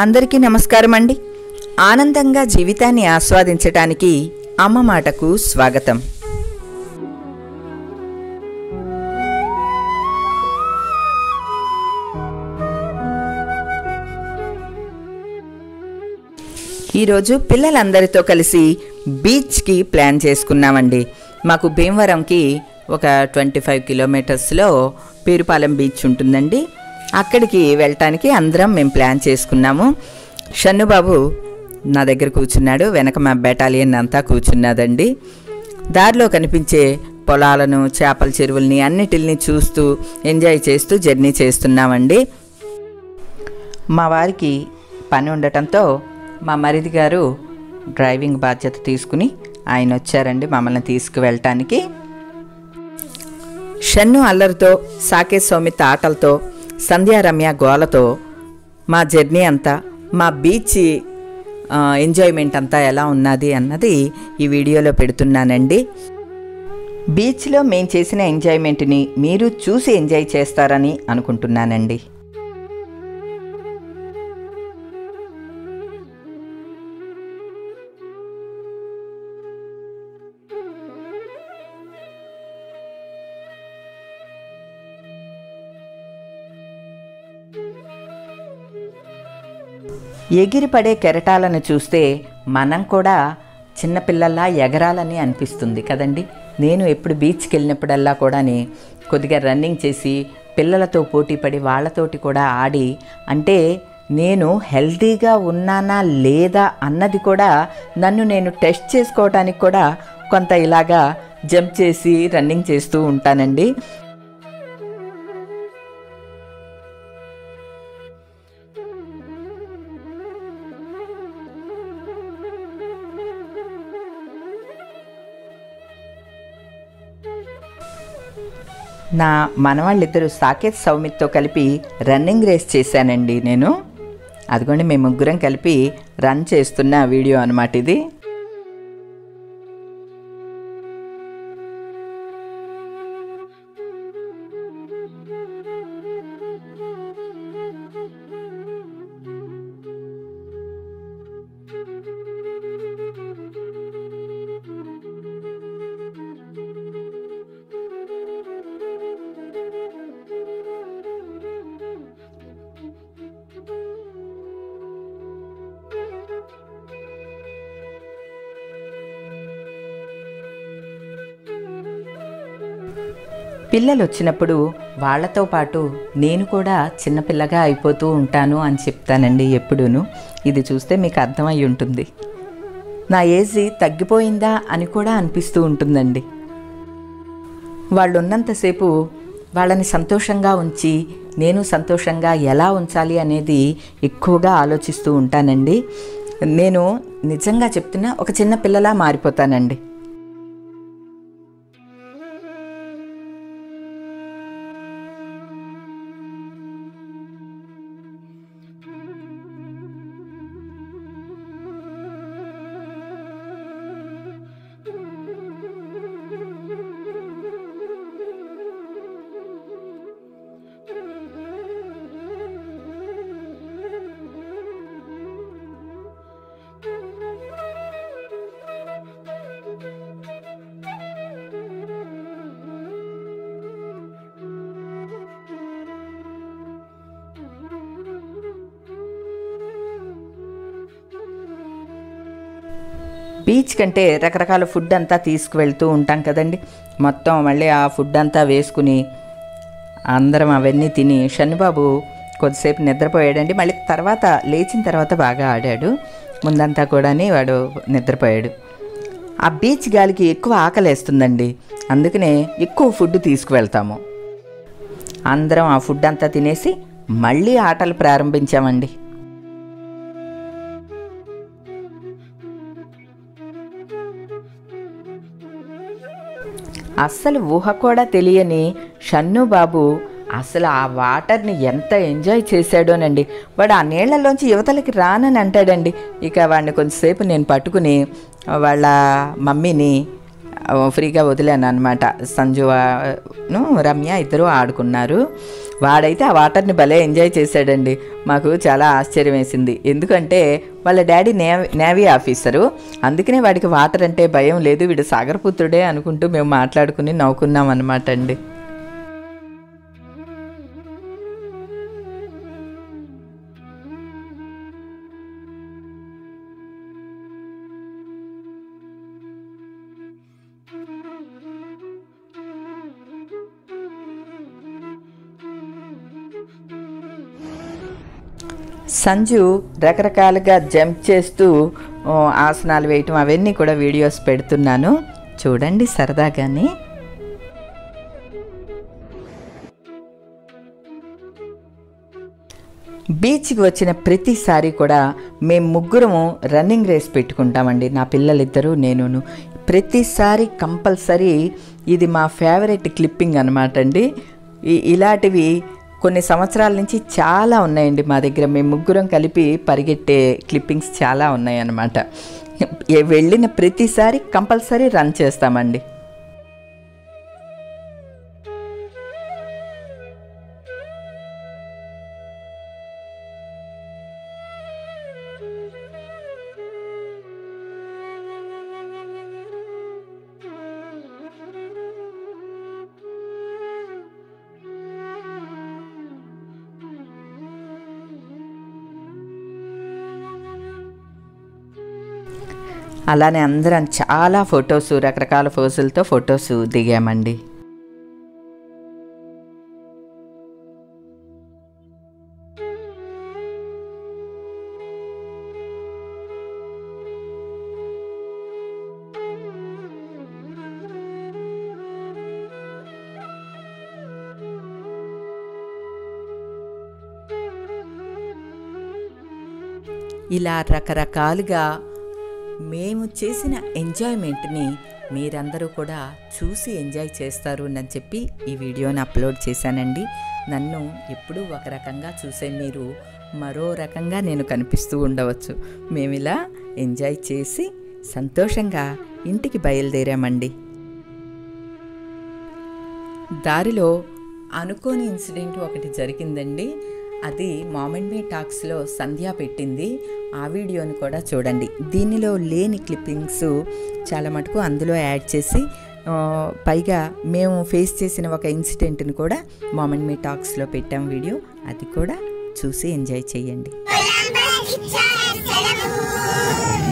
అందరికీ నమస్కారం అండి ఆనందంగా జీవితాన్ని ఆస్వాదించటానికి అమ్మ మాటకు స్వాగతం ఈరోజు పిల్లలందరితో కలిసి బీచ్కి ప్లాన్ చేసుకున్నామండి మాకు భీమవరంకి ఒక ట్వంటీ ఫైవ్ కిలోమీటర్స్లో పేరుపాలెం బీచ్ ఉంటుందండి అక్కడికి వెళ్ళటానికి అందరం మేము ప్లాన్ చేసుకున్నాము షన్నుబాబు నా దగ్గర కూర్చున్నాడు వెనక మా బెటాలియన్ అంతా కూర్చున్నదండి దారిలో కనిపించే పొలాలను చేపల చెరువుల్ని అన్నిటిని చూస్తూ ఎంజాయ్ చేస్తూ జర్నీ చేస్తున్నామండి మా వారికి పని ఉండటంతో మా మరిది గారు డ్రైవింగ్ బాధ్యత తీసుకుని ఆయన వచ్చారండి మమ్మల్ని తీసుకువెళ్ళటానికి షన్ను అల్లరితో సాకేత్ సౌమిత్ ఆటలతో సంధ్యారమ్య గోలతో మా జర్నీ అంతా మా బీచ్ ఆ, ఎంజాయ్మెంట్ అంతా ఎలా ఉన్నది అన్నది ఈ వీడియోలో పెడుతున్నానండి బీచ్లో మేము చేసిన ఎంజాయ్మెంట్ని మీరు చూసి ఎంజాయ్ చేస్తారని అనుకుంటున్నానండి ఎగిరిపడే కెరటాలను చూస్తే మనం కూడా చిన్నపిల్లల్లా ఎగరాలని అనిపిస్తుంది కదండి నేను ఎప్పుడు బీచ్కి వెళ్ళినప్పుడల్లా కూడాని కొద్దిగా రన్నింగ్ చేసి పిల్లలతో పోటీపడి వాళ్ళతోటి కూడా ఆడి అంటే నేను హెల్తీగా ఉన్నానా లేదా అన్నది కూడా నన్ను నేను టెస్ట్ చేసుకోవడానికి కూడా కొంత ఇలాగా జంప్ చేసి రన్నింగ్ చేస్తూ ఉంటానండి నా మనవాళ్ళిద్దరూ సాకేత్ సౌమిత్తో కలిపి రన్నింగ్ రేస్ చేశానండి నేను అదిగోండి మేము ముగ్గురం కలిపి రన్ చేస్తున్న వీడియో అనమాట ఇది పిల్లలు వచ్చినప్పుడు వాళ్ళతో పాటు నేను కూడా చిన్నపిల్లగా అయిపోతూ ఉంటాను అని చెప్తానండి ఎప్పుడూను ఇది చూస్తే మీకు అర్థమై ఉంటుంది నా ఏజ్ తగ్గిపోయిందా అని కూడా అనిపిస్తూ ఉంటుందండి వాళ్ళు ఉన్నంతసేపు వాళ్ళని సంతోషంగా ఉంచి నేను సంతోషంగా ఎలా ఉంచాలి అనేది ఎక్కువగా ఆలోచిస్తూ ఉంటానండి నేను నిజంగా చెప్తున్నా ఒక చిన్న పిల్లలా మారిపోతానండి బీచ్ కంటే రకరకాల ఫుడ్ అంతా తీసుకువెళ్తూ ఉంటాం కదండి మొత్తం మళ్ళీ ఆ ఫుడ్ అంతా వేసుకుని అందరం అవన్నీ తిని షన్నుబాబు కొద్దిసేపు నిద్రపోయాడండి మళ్ళీ తర్వాత లేచిన తర్వాత బాగా ఆడాడు ముందంతా కూడాని వాడు నిద్రపోయాడు ఆ బీచ్ గాలికి ఎక్కువ ఆకలేస్తుందండి అందుకనే ఎక్కువ ఫుడ్ తీసుకువెళ్తాము అందరం ఆ ఫుడ్ అంతా తినేసి మళ్ళీ ఆటలు ప్రారంభించామండి అస్సలు ఊహ కూడా తెలియని షన్ను బాబు అసలు ఆ వాటర్ని ఎంత ఎంజాయ్ చేశాడోనండి వాడు ఆ నీళ్లలోంచి యువతలకి రానని అంటాడండి ఇక వాడిని కొంతసేపు నేను పట్టుకుని వాళ్ళ మమ్మీని ఆ, ఫ్రీగా వదిలాను అనమాట సంజును రమ్య ఇద్దరు ఆడుకున్నారు వాడైతే ఆ వాటర్ని భలే ఎంజాయ్ చేశాడండి మాకు చాలా ఆశ్చర్యం వేసింది ఎందుకంటే వాళ్ళ డాడీ నేవీ నేవీ ఆఫీసరు అందుకనే వాడికి వాటర్ అంటే భయం లేదు వీడు సాగరపుత్రుడే అనుకుంటూ మేము మాట్లాడుకుని నవ్వుకున్నాం అనమాట అండి సంజు రకరకాలుగా జంప్ చేస్తూ ఆ, ఆసనాలు వేయటం అవన్నీ కూడా వీడియోస్ పెడుతున్నాను చూడండి సరదాగానే బీచ్కి వచ్చిన ప్రతిసారి కూడా మేము ముగ్గురము రన్నింగ్ రేస్ పెట్టుకుంటామండి నా పిల్లలిద్దరూ నేనును ప్రతిసారి కంపల్సరీ ఇది మా ఫేవరెట్ క్లిప్పింగ్ అనమాట అండి ఈ- ఇలాంటివి కొన్ని సంవత్సరాల నుంచి చాలా ఉన్నాయండి మా దగ్గర మేము ముగ్గురం కలిపి పరిగెట్టే క్లిప్పింగ్స్ చాలా ఉన్నాయి అన్నమాట ఏ- వెళ్ళిన ప్రతిసారి కంపల్సరీ రన్ చేస్తామండి అలానే అందరం చాలా ఫొటోస్ రకరకాల ఫోజులతో ఫొటోస్ దిగామండి ఇలా రకరకాలుగా మేము చేసిన ఎంజాయ్మెంట్ని మీరందరూ కూడా చూసి ఎంజాయ్ చేస్తారు అని చెప్పి ఈ వీడియోని అప్లోడ్ చేశానండి నన్ను ఎప్పుడూ ఒక రకంగా చూసే మీరు మరో రకంగా నేను కనిపిస్తూ ఉండవచ్చు మేము ఇలా ఎంజాయ్ చేసి సంతోషంగా ఇంటికి బయలుదేరామండి దారిలో అనుకోని ఇన్సిడెంట్ ఒకటి జరిగిందండి అది మామెంట్ మీ టాక్స్లో సంధ్య పెట్టింది ఆ వీడియోని కూడా చూడండి దీనిలో లేని క్లిప్పింగ్స్ చాలా మటుకు అందులో యాడ్ చేసి ఆ, పైగా మేము ఫేస్ చేసిన ఒక ఇన్సిడెంట్ని కూడా మామెంట్ మీ టాక్స్లో పెట్టాం వీడియో అది కూడా చూసి ఎంజాయ్ చేయండి Hola, para escuchar el